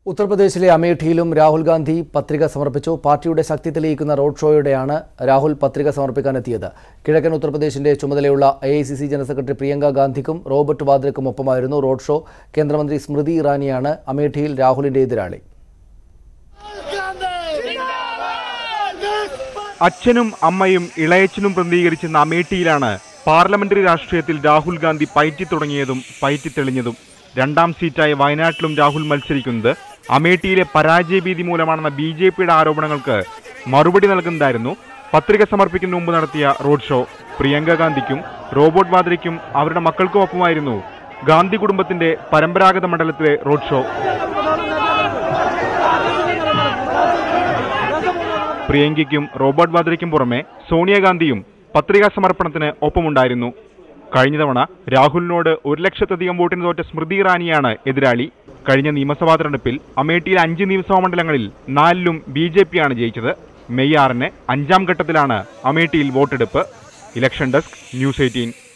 ഉത്തർപ്രദേശിലെ അമേഠിയിലും രാഹുൽ ഗാന്ധി പത്രിക സമർപ്പിച്ചു പാർട്ടിയുടെ ശക്തി തെളിയിക്കുന്ന റോഡ് ഷോയോടെയാണ് രാഹുൽ പത്രിക സമർപ്പിക്കാനെത്തിയത് കിഴക്കൻ ഉത്തർപ്രദേശിന്റെ ചുമതലയുള്ള A I C C general secretary Priyanka ഗാന്ധിക്കും റോബർട്ട് വാദ്രയ്ക്കും ഒപ്പമായിരുന്നു റോഡ് ഷോ കേന്ദ്രമന്ത്രി സ്മൃതി ഇറാനിയാണ് അമേഠിയിൽ രാഹുലിന്റെ എതിരാളി അച്ഛനും അമ്മയും ഇളയച്ചനും പ്രതിനിധീകരിച്ചെന്ന അമേഠിയിലാണ് പാർലമെന്ററി രാഷ്ട്രീയത്തിൽ രാഹുൽ ഗാന്ധി പയറ്റി തുടങ്ങിയതും പയറ്റി തെളിഞ്ഞതും രണ്ടാം സീറ്റായ വയനാട്ടിലും രാഹുൽ മത്സരിക്കുന്നത് അമേഠിയിലെ പരാജയഭീതി മൂലമാണെന്ന ബി ജെ പിയുടെ ആരോപണങ്ങൾക്ക് മറുപടി നൽകുന്നതായിരുന്നു പത്രിക സമർപ്പിക്കുന്നതിന് മുമ്പ് നടത്തിയ റോഡ് ഷോ പ്രിയങ്ക ഗാന്ധിക്കും റോബോട്ട് വാദ്രയ്ക്കും അവരുടെ മക്കൾക്കും ഒപ്പമായിരുന്നു ഗാന്ധി കുടുംബത്തിന്റെ പരമ്പരാഗത മണ്ഡലത്തിലെ റോഡ് ഷോ പ്രിയങ്കയ്ക്കും റോബർട്ട് വാദ്രയ്ക്കും പുറമെ സോണിയാഗാന്ധിയും പത്രികാ സമർപ്പണത്തിന് ഒപ്പമുണ്ടായിരുന്നു കഴിഞ്ഞ തവണ രാഹുലിനോട് ഒരു ലക്ഷത്തധികം വോട്ടിന് തോറ്റ സ്മൃതി ഇറാനിയാണ് എതിരാളി കഴിഞ്ഞ നിയമസഭാ തെരഞ്ഞെടുപ്പിൽ അമേഠിയിലെ അഞ്ച് നിയമസഭാ മണ്ഡലങ്ങളിൽ നാലിലും ബി ജെ പിയാണ് ജയിച്ചത് മെയ് ആറിന് അഞ്ചാം ഘട്ടത്തിലാണ് അമേഠിയിൽ വോട്ടെടുപ്പ് ഇലക്ഷൻ ഡെസ്ക് ന്യൂസ് എയ്റ്റീൻ